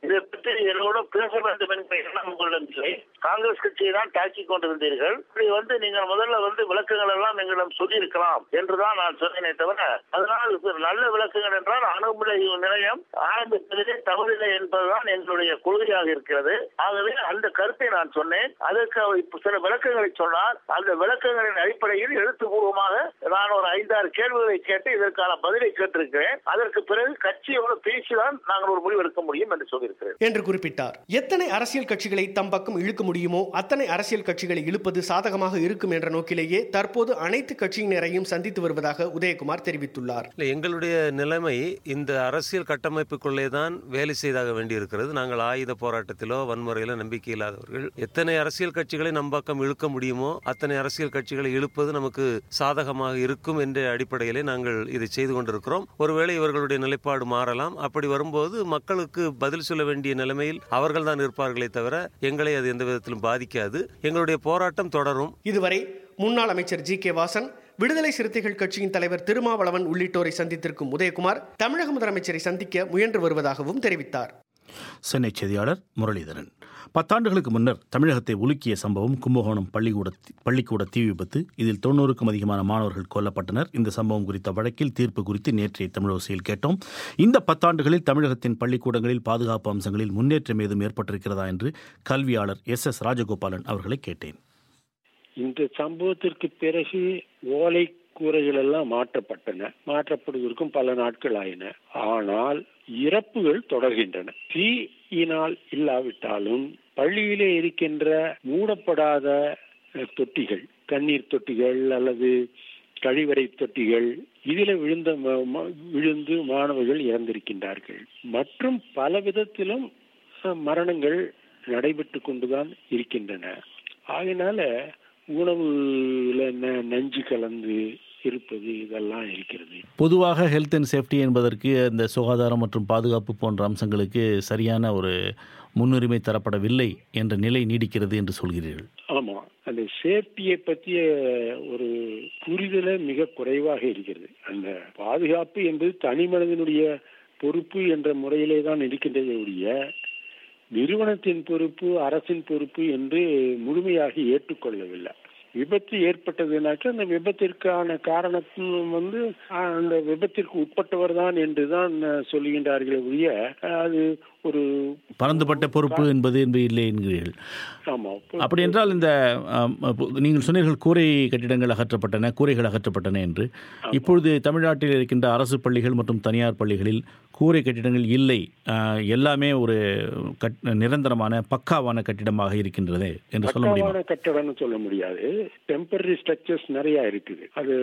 இதை பற்றி என்னோட பேச வேண்டும் என்ற எண்ணம் உங்களிடம் இல்லை காங்கிரஸ் கட்சியை தான் தாக்கிக் கொண்டிருந்தீர்கள் இப்படி வந்து நீங்கள் முதல்ல வந்து விளக்கங்கள் எல்லாம் எங்களிடம் சொல்லியிருக்கலாம் என்றுதான் நான் சொன்னேனே தவிர அதனால் இது நல்ல விளக்கங்கள் என்றால் அணுகுமுறை நிலையம் ஆரம்பிப்பதிலே தவறில்லை என்பதுதான் எங்களுடைய கொள்கையாக இருக்கிறது ஆகவே அந்த கருத்தை நான் சொன்னேன் அதற்கு அவர் இப்ப சில விளக்கங்களை சொன்னார் அந்த விளக்கங்களின் அடிப்படையில் எழுத்துப்பூர்வமாக நான் ஒரு ஐந்தாறு கேள்விகளை கேட்டு இதற்கான பதிலை கேட்டிருக்கிறேன் அதற்கு பிறகு கட்சியோடு பேசிதான் நாங்கள் ஒரு முடிவு எடுக்க முடியும் என்று சொல்லியிருக்கிறேன் என்று குறிப்பிட்டார் எத்தனை அரசியல் கட்சிகளை தம் பக்கம் இழுக்க முடியுமோ அத்தனை அரசியல் கட்சிகளை இழுப்பது சாதகமாக இருக்கும் என்ற நோக்கிலேயே தற்போது அனைத்து கட்சியினரையும் சந்தித்து வருவதாக உதயகுமார் தெரிவித்துள்ளார் இல்லை எங்களுடைய நிலைமை இந்த அரசியல் கட்டமைப்புக்குள்ளே தான் வேலை செய்தாக வேண்டியிருக்கிறது நாங்கள் ஆயுத போராட்டத்திலோ வன்முறையிலோ நம்பிக்கை இல்லாதவர்கள் எத்தனை அரசியல் கட்சிகளை நம் பக்கம் இழுக்க முடியுமோ அத்தனை அரசியல் கட்சிகளை இழுப்பது நமக்கு சாதகமாக இருக்கும் என்ற அடிப்படையிலே நாங்கள் இதை செய்து கொண்டிருக்கிறோம் ஒருவேளை இவர்களுடைய நிலைப்பாடு மாறலாம் அப்படி வரும்போது மக்களுக்கு பதில் சொல்ல வேண்டிய நிலைமையில் அவர்கள் தான் இருப்பார்களே தவிர எங்களை அது எந்த விதத்திலும் பாதிக்காது எங்களுடைய போராட்டம் தொடரும் இதுவரை முன்னாள் அமைச்சர் ஜி கே வாசன் விடுதலை சிறுத்தைகள் கட்சியின் தலைவர் திருமாவளவன் உள்ளிட்டோரை சந்தித்திருக்கும் உதயகுமார் தமிழக முதலமைச்சரை சந்திக்க முயன்று வருவதாகவும் தெரிவித்தார் சென்னை செய்தியாளர் முரளிதரன் பத்தாண்டுகளுக்கு முன்னர் தமிழகத்தை உலுக்கிய சம்பவம் கும்பகோணம் பள்ளிக்கூட பள்ளிக்கூட தீ விபத்து இதில் தொண்ணூறுக்கும் அதிகமான மாணவர்கள் கொல்லப்பட்டனர் இந்த சம்பவம் குறித்த வழக்கில் தீர்ப்பு குறித்து நேற்றைய தமிழோசையில் கேட்டோம் இந்த பத்தாண்டுகளில் தமிழகத்தின் பள்ளிக்கூடங்களில் பாதுகாப்பு அம்சங்களில் முன்னேற்றம் ஏதும் ஏற்பட்டிருக்கிறதா என்று கல்வியாளர் எஸ் எஸ் ராஜகோபாலன் அவர்களை கேட்டேன் இந்த சம்பவத்திற்கு பிறகு ஓலை கூரைகள் எல்லாம் மாற்றப்பட்டன மாற்றப்படுவதற்கும் பல நாட்கள் ஆயின ஆனால் இறப்புகள் தொடர்கின்றன தீயினால் இல்லாவிட்டாலும் பள்ளியிலே இருக்கின்ற மூடப்படாத அஹ், தொட்டிகள் தண்ணீர் தொட்டிகள் அல்லது கழிவறை தொட்டிகள் இதில் விழுந்த ம- ம- விழுந்து மாணவர்கள் இறந்திருக்கின்றார்கள் மற்றும் பல விதத்திலும் அஹ், மரணங்கள் நடைபெற்று கொண்டுதான் இருக்கின்றன ஆகையினால உணவுல ந- நஞ்சு கலந்து இருப்பது இதெல்லாம் இருக்கிறது பொதுவாக ஹெல்த் அண்ட் சேஃப்டி என்பதற்கு இந்த சுகாதாரம் மற்றும் பாதுகாப்பு போன்ற அம்சங்களுக்கு சரியான ஒரு முன்னுரிமை தரப்படவில்லை என்ற நிலை நீடிக்கிறது என்று சொல்கிறீர்கள் ஆமா அந்த சேஃப்டியை பற்றிய ஒரு புரிதல மிக குறைவாக இருக்கிறது அந்த பாதுகாப்பு என்பது தனி மனிதனுடைய பொறுப்பு என்ற முறையிலே தான் இருக்கின்றதே ஒழிய நிறுவனத்தின் பொறுப்பு அரசின் பொறுப்பு என்று முழுமையாக ஏற்றுக்கொள்ளவில்லை விபத்து ஏற்பட்டதுனாக்க அந்த விபத்திற்கான காரணத்தும் வந்து ஆஹ், அந்த விபத்திற்கு உட்பட்டவர் தான் என்று தான் சொல்லுகின்றார்களே ஒழிய அது ஒரு பரந்துபட்ட பொறுப்பு என்பது என்பது இல்லை என்கிறீர்கள் ஆமா அப்படி என்றால் இந்த ஆம், அப்போ நீங்கள் சொன்னீர்கள் கூரை கட்டிடங்கள் அகற்றப்பட்டன கூரைகள் அகற்றப்பட்டன என்று இப்பொழுது தமிழ்நாட்டில் இருக்கின்ற அரசு பள்ளிகள் மற்றும் தனியார் பள்ளிகளில் கூரை கட்டிடங்கள் இல்லை ஆ, எல்லாமே ஒரு கட் நிரந்தரமான பக்காவான கட்டிடமாக இருக்கின்றதே என்று சொல்ல முடியுமா பக்காவான கட்டடம்னு சொல்ல முடியாது டெம்பரரி ஸ்ட்ரக்சர்ஸ் நிறைய இருக்குது அது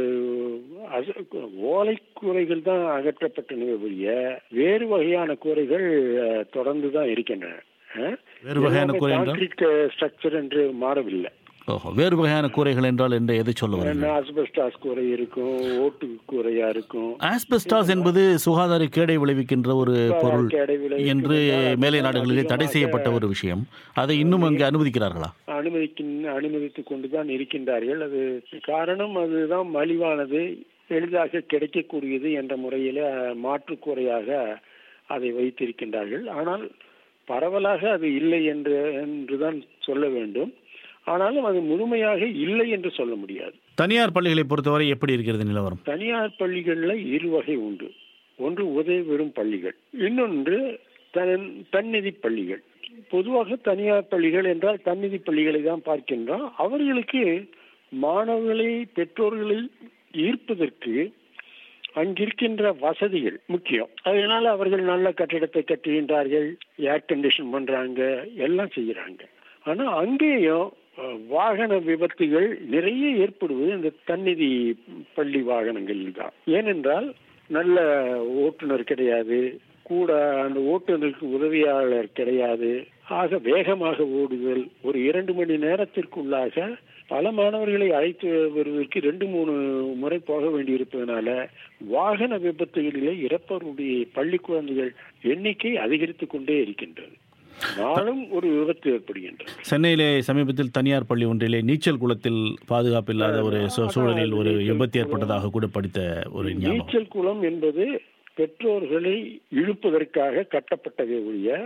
அது- ஓலை கூரைகள் தான் அகற்றப்பட்டனவே ஒழிய வேறு வகையான கூரைகள் அஹ், தொடர்ந்து தான் இருக்கின்றன அஹ்? வேறு வகையான எல்லாமே கூரை என்றால்? கான்கிரீட் ஸ்ட்ரக்சர் என்று மாறவில்லை ஓஹோ வேறு வகையான கூரைகள் என்றால் என்று எதை சொல்ல வருகிறீர்கள் ஆஸ்பெஸ்டாஸ் கூரை இருக்கும் ஓட்டு கூரையா இருக்கும் ஆஸ்பெஸ்டாஸ் என்பது சுகாதார கேடை விளைவிக்கின்ற ஒரு பொருள் கேடை விளைவிக்கும் என்று என்றால் மேலை நாடுகளிலே தடை அதிகமாக செய்யப்பட்ட ஒரு விஷயம் அதை இன்னும் அங்கே அனுமதிக்கிறார்களா அனுமதிக்கின் அனுமதித்துக் கொண்டுதான் இருக்கின்றார்கள் அது காரணம் அதுதான் மலிவானது எளிதாக கிடைக்கக்கூடியது என்ற முறையில மாற்றுக்கூறையாக அதை வைத்திருக்கின்றார்கள் ஆனால் பரவலாக அது இல்லை என்று என்றுதான் சொல்ல வேண்டும் ஆனாலும் அது முழுமையாக இல்லை என்று சொல்ல முடியாது தனியார் பள்ளிகளை பொறுத்தவரை எப்படி இருக்கிறது நிலவரம் தனியார் பள்ளிகள்ல இரு வகை உண்டு ஒன்று உதவி பெறும் பள்ளிகள் இன்னொன்று தன் தன்னிதி பள்ளிகள் பொதுவாக தனியார் பள்ளிகள் என்றால் தன்னிதி பள்ளிகளை தான் பார்க்கின்றோம் அவர்களுக்கு மாணவர்களை பெற்றோர்களை ஈர்ப்பதற்கு அங்கிருக்கின்ற வசதிகள் முக்கியம் அதனால அவர்கள் நல்ல கட்டிடத்தை கட்டுகின்றார்கள் ஏர் கண்டிஷன் பண்றாங்க எல்லாம் செய்யறாங்க ஆனா அங்கேயும் அஹ், வாகன விபத்துகள் நிறைய ஏற்படுவது இந்த தன்னிதி பள்ளி வாகனங்களில் தான் ஏனென்றால் நல்ல ஓட்டுநர் கிடையாது கூட அந்த ஓட்டுநருக்கு உதவியாளர் கிடையாது ஆக வேகமாக ஓடுதல் ஒரு இரண்டு மணி நேரத்திற்குள்ளாக பல மாணவர்களை அழைத்து வருவதற்கு ரெண்டு மூணு முறை போக வேண்டியிருப்பதனால வாகன விபத்துகளிலே இறப்பவருடைய பள்ளி குழந்தைகள் எண்ணிக்கை அதிகரித்துக் கொண்டே இருக்கின்றது நாளும் ஒரு விபத்து ஏற்படுகின்றது சென்னையிலே சமீபத்தில் தனியார் பள்ளி ஒன்றிலே நீச்சல் குளத்தில் பாதுகாப்பு இல்லாத ஒரு சூ- சூழலில் ஒரு விபத்து ஏற்பட்டதாக கூட படித்த ஒரு ஞாபகம் நீச்சல் குளம் என்பது பெற்றோர்களை இழுப்பதற்காக கட்டப்பட்டதை ஒழிய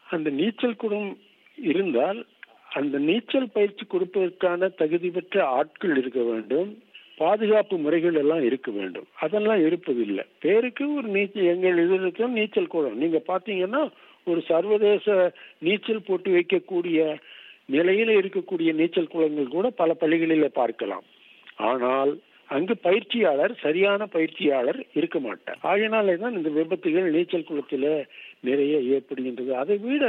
அந்த நீச்சல் குளம் இருந்தால் அந்த நீச்சல் பயிற்சி கொடுப்பதற்கான தகுதி பெற்ற ஆட்கள் இருக்க வேண்டும் பாதுகாப்பு முறைகள் எல்லாம் இருக்க வேண்டும் அதெல்லாம் இருப்பதில்லை பேருக்கு ஒரு நீச்சல் எங்கள் இதில் நீச்சல் குளம் நீங்க பாத்தீங்கன்னா ஒரு சர்வதேச நீச்சல் போட்டு வைக்கக்கூடிய நிலையில இருக்கக்கூடிய நீச்சல் குளங்கள் கூட பல பள்ளிகளில் பார்க்கலாம் ஆனால் அங்கு பயிற்சியாளர் சரியான பயிற்சியாளர் இருக்க மாட்டார் ஆகையினாலே தான் இந்த விபத்துகள் நீச்சல் குளத்தில் நிறைய ஏற்படுகின்றது அதை விட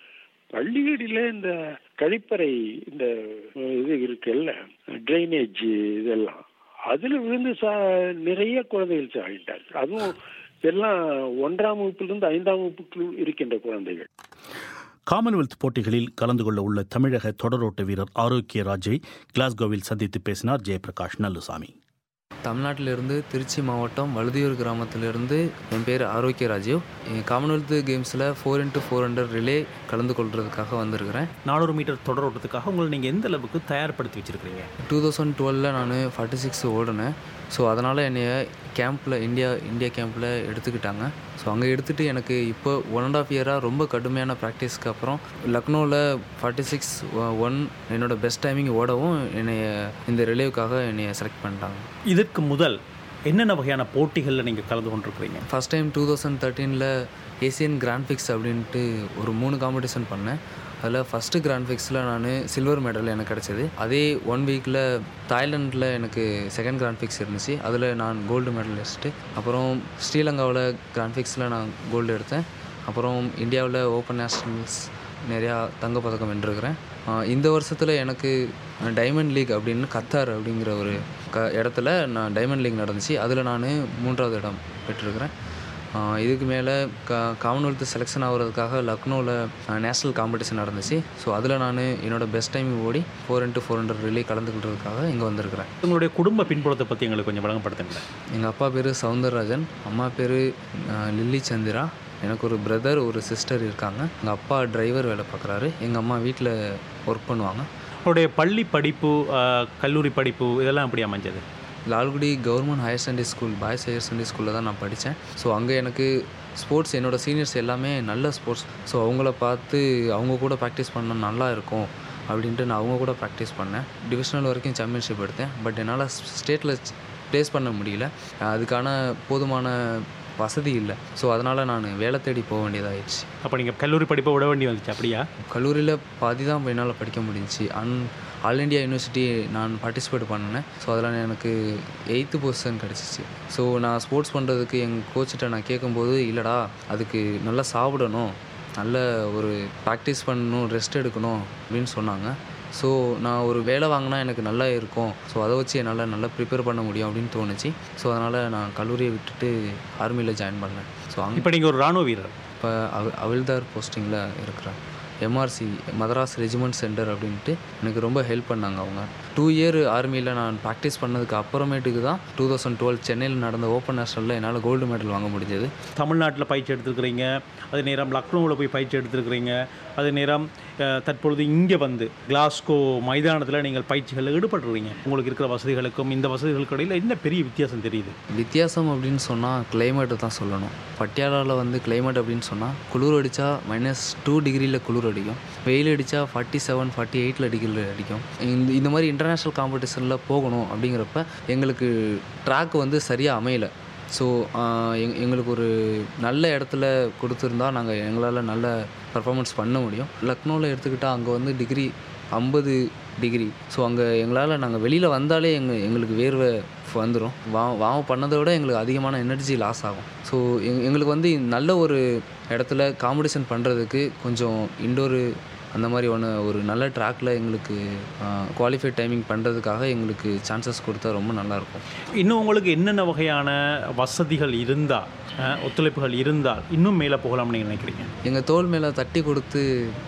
பள்ளிகளில இந்த கழிப்பறை இந்த இது இருக்குல்ல ட்ரைனேஜ் இதெல்லாம் அதுல விழுந்து சா நிறைய குழந்தைகள் சாகிட்டார்கள் அதுவும் எல்லாம் ஒன்றாம் வகுப்பிலிருந்து ஐந்தாம் வகுப்புக்குள் இருக்கின்ற குழந்தைகள் காமன்வெல்த் போட்டிகளில் கலந்து கொள்ள உள்ள தமிழக தொடரோட்ட வீரர் ஆரோக்கிய ராஜை கிளாஸ்கோவில் சந்தித்து பேசினார் ஜெயபிரகாஷ் நல்லுசாமி தமிழ்நாட்டிலிருந்து திருச்சி மாவட்டம் வழுதியூர் கிராமத்திலிருந்து என் பேர் ஆரோக்கிய ராஜீவ் காமன்வெல்த் கேம்ஸில் four into four hundred relay கலந்து கொள்றதுக்காக வந்திருக்கிறேன் நானூறு மீட்டர் தொடர் ஓட்டத்துக்காக உங்களை நீங்கள் எந்த அளவுக்கு தயார்படுத்தி வச்சிருக்கிறீங்க டூ தௌசண்ட் டுவெலில் நான் ஃபார்ட்டி சிக்ஸ் ஓடினேன் ஸோ அதனால் என்னைய கேம்பில் இந்தியா இந்தியா கேம்பில் எடுத்துக்கிட்டாங்க ஸோ அங்கே எடுத்துகிட்டு எனக்கு இப்போ ஒன் அண்ட் ஆஃப் இயராக ரொம்ப கடுமையான ப்ராக்டிஸ்க்கு அப்புறம் லக்னோவில் ஃபார்ட்டி சிக்ஸ் ஒன் என்னோடய பெஸ்ட் டைமிங் ஓடவும் என்னைய இந்த ரிலேவுக்காக என்னைய செலக்ட் பண்ணிட்டாங்க இதற்கு முதல் என்னென்ன வகையான போட்டிகளில் நீங்கள் கலந்து கொண்டிருக்கிறீங்க ஃபஸ்ட் டைம் டூ தௌசண்ட் தேர்ட்டீனில் ஏசியன் கிராண்ட் ஃபிக்ஸ் அப்படின்ட்டு ஒரு மூணு காம்படிஷன் பண்ணேன் அதில் ஃபஸ்ட்டு கிராண்ட் ஃபிக்ஸில் நான் சில்வர் மெடல் எனக்கு கிடச்சிது அதே ஒன் வீக்கில் தாய்லாண்டில் எனக்கு செகண்ட் கிராண்ட் ஃபிக்ஸ் இருந்துச்சு அதில் நான் கோல்டு மெடலிஸ்ட்டு அப்புறம் ஸ்ரீலங்காவில் கிராண்ட் ஃபிக்ஸில் நான் கோல்டு எடுத்தேன் அப்புறம் இந்தியாவில் ஓப்பன் நேஷ்னல்ஸ் நிறையா தங்கப்பதக்கம் வென்றிருக்கிறேன் இந்த வருஷத்தில் எனக்கு டைமண்ட் லீக் அப்படின்னு கத்தார் அப்படிங்கிற ஒரு க இடத்துல நான் டைமண்ட் லீக் நடந்துச்சு அதில் நான் மூன்றாவது இடம் பெற்றிருக்கிறேன் இதுக்கு மேலே கா காமன்வெல்த் செலெக்ஷன் ஆகிறதுக்காக லக்னோவில் நேஷ்னல் காம்படிஷன் நடந்துச்சு ஸோ அதில் நான் என்னோடய பெஸ்ட் டைம் ஓடி four into four hundred relay கலந்துக்கிட்டதுக்காக இங்கே வந்திருக்கிறேன் உங்களுடைய குடும்ப பின்புலத்தை பற்றி எங்களுக்கு கொஞ்சம் வழங்கப்படுத்துங்களேன் எங்கள் அப்பா பேர் சவுந்தரராஜன் அம்மா பேர் லில்லி சந்திரா எனக்கு ஒரு பிரதர் ஒரு சிஸ்டர் இருக்காங்க எங்கள் அப்பா டிரைவர் வேலை பார்க்குறாரு எங்கள் அம்மா வீட்டில் ஒர்க் பண்ணுவாங்க அவருடைய பள்ளி படிப்பு கல்லூரி படிப்பு இதெல்லாம் எப்படி அமைஞ்சது Lalgudi government higher secondary school boys higher secondary ஸ்கூலில் தான் நான் படித்தேன் ஸோ அங்கே எனக்கு ஸ்போர்ட்ஸ் என்னோடய சீனியர்ஸ் எல்லாமே நல்ல ஸ்போர்ட்ஸ் ஸோ அவங்கள பார்த்து அவங்க கூட ப்ராக்டிஸ் பண்ண நல்லா இருக்கும் அப்படின்ட்டு நான் அவங்க கூட ப்ராக்டிஸ் பண்ணேன் டிவிஷனல் வரைக்கும் சாம்பியன்ஷிப் எடுத்தேன் பட் என்னால் ஸ்டேட்டில் ப்ளேஸ் பண்ண முடியல அதுக்கான போதுமான வசதி இல்லை ஸோ அதனால் நான் வேலை தேடி போக வேண்டியதாகிடுச்சு அப்போ நீங்கள் கல்லூரி படிப்பை விட வேண்டி வந்துச்சு அப்படியா கல்லூரியில் பாதி தான் என்னால் படிக்க முடிஞ்சிச்சு அன் ஆல் இண்டியா யூனிவர்சிட்டி நான் பார்ட்டிசிபேட் பண்ணினேன் ஸோ அதில் எனக்கு எயித்து பொசிஷன் கிடச்சிச்சு ஸோ நான் ஸ்போர்ட்ஸ் பண்ணுறதுக்கு எங்கள் கோச்சிட்ட நான் கேட்கும்போது இல்லைடா அதுக்கு நல்லா சாப்பிடணும் நல்ல ஒரு ப்ராக்டிஸ் பண்ணணும் ரெஸ்ட் எடுக்கணும் அப்படின்னு சொன்னாங்க ஸோ நான் ஒரு வேலை வாங்கினா எனக்கு நல்லா இருக்கும் ஸோ அதை வச்சு என்னால் நல்லா ப்ரிப்பேர் பண்ண முடியும் அப்படின்னு தோணுச்சு ஸோ அதனால் நான் கல்லூரியை விட்டுட்டு ஆர்மியில் ஜாயின் பண்ணேன் ஸோ அங்கே இப்போ நீங்கள் ஒரு ராணுவ வீரர் இப்போ அவ அவில்தார் போஸ்டிங்கில் இருக்கிறேன் எம்ஆர்சி மதராஸ் ரெஜிமெண்ட் சென்டர் அப்படின்ட்டு எனக்கு ரொம்ப ஹெல்ப் பண்ணாங்க அவங்க டூ இயர் ஆர்மியில் நான் ப்ராக்டிஸ் பண்ணதுக்கு அப்புறமேட்டுக்கு தான் டூ தௌசண்ட் டுவெல் சென்னையில் நடந்த ஓப்பன் நேஷனலில் என்னால் கோல்டு மெடல் வாங்க முடிஞ்சது தமிழ்நாட்டில் பயிற்சி எடுத்துருக்கிறீங்க அதே நேரம் லக்னோவில் போய் பயிற்சி எடுத்துருக்கிறீங்க அதே நேரம் தற்பொழுது இங்கே வந்து கிளாஸ்கோ மைதானத்தில் நீங்கள் பயிற்சிகளில் ஈடுபட்டுருவீங்க உங்களுக்கு இருக்கிற வசதிகளுக்கும் இந்த வசதிகளுக்கு இடையில் என்ன பெரிய வித்தியாசம் தெரியுது வித்தியாசம் அப்படின்னு சொன்னால் கிளைமேட்டை தான் சொல்லணும் பட்டியாலாவில் வந்து கிளைமேட் அப்படின்னு சொன்னால் குளிர் அடித்தா மைனஸ் டூ டிகிரியில் குளிர் அடிக்கும் வெயில் அடித்தா ஃபார்ட்டி செவன் ஃபார்ட்டி எயிட்டில் டிகிரியில் அடிக்கும் இந்த இந்த மாதிரி இன்டர்நேஷ்னல் காம்படிஷனில் போகணும் அப்படிங்கிறப்ப எங்களுக்கு ட்ராக் வந்து சரியாக அமையலை ஸோ எங் எங்களுக்கு ஒரு நல்ல இடத்துல கொடுத்துருந்தா நாங்கள் எங்களால் நல்ல பர்ஃபாமன்ஸ் பண்ண முடியும் லக்னோவில் எடுத்துக்கிட்டால் அங்கே வந்து டிகிரி ஐம்பது டிகிரி ஸோ அங்கே எங்களால் நாங்கள் வெளியில் வந்தாலே எங்கள் எங்களுக்கு வேர்வை வந்துடும் வா வாம பண்ணதை விட எங்களுக்கு அதிகமான எனர்ஜி லாஸ் ஆகும் ஸோ எங் எங்களுக்கு வந்து நல்ல ஒரு இடத்துல காம்படிஷன் பண்ணுறதுக்கு கொஞ்சம் இண்டோரு அந்த மாதிரி ஒன்று ஒரு நல்ல ட்ராக்கில் எங்களுக்கு குவாலிஃபைட் டைமிங் பண்ணுறதுக்காக எங்களுக்கு சான்சஸ் கொடுத்தா ரொம்ப நல்லாயிருக்கும் இன்னும் உங்களுக்கு என்னென்ன வகையான வசதிகள் இருந்தால் ஒத்துழைப்புகள் இருந்தால் இன்னும் மேலே போகலாம்னு நீங்கள் நினைக்கிறீங்க எங்கள் தோல் மேலே தட்டி கொடுத்து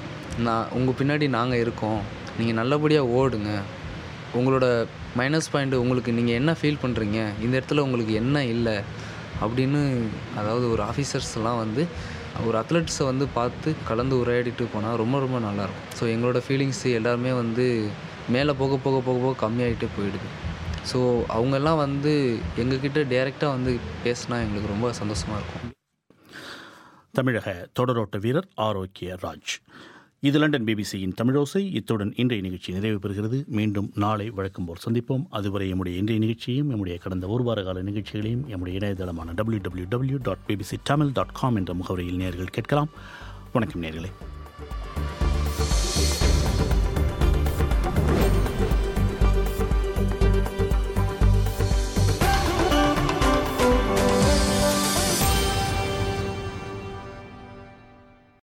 நான் உங்கள் பின்னாடி நாங்கள் இருக்கோம் நீங்கள் நல்லபடியாக ஓடுங்க உங்களோட மைனஸ் பாயிண்ட் உங்களுக்கு நீங்கள் என்ன ஃபீல் பண்ணுறீங்க இந்த இடத்துல உங்களுக்கு என்ன இல்லை அப்படின்னு அதாவது ஒரு ஆஃபீஸர்ஸ்லாம் வந்து ஒரு அத்லெட்ஸை வந்து பார்த்து கலந்து உரையாடிட்டு போனால் ரொம்ப ரொம்ப நல்லாயிருக்கும் ஸோ எங்களோட ஃபீலிங்ஸ் எல்லாருமே வந்து மேலே போக போக போக போக கம்மியாகிட்டே போயிடுது ஸோ அவங்கெல்லாம் வந்து எங்ககிட்ட டைரெக்டாக வந்து பேசினா எங்களுக்கு ரொம்ப சந்தோஷமாக இருக்கும் தமிழக தொடரோட்ட வீரர் ஆரோக்கிய ராஜ் இது லண்டன் பிபிசியின் தமிழோசை இத்துடன் இன்றைய நிகழ்ச்சி நிறைவு பெறுகிறது மீண்டும் நாளை வழக்கம் போல் சந்திப்போம் அதுவரை எம்முடைய இன்றைய நிகழ்ச்சியையும் எம்முடைய கடந்த ஒரு வார கால நிகழ்ச்சிகளையும் எம்முடைய இணையதளமான W W W dot BBC Tamil dot com என்ற முகவரியில் நேர்கள் கேட்கலாம் வணக்கம் நேர்களே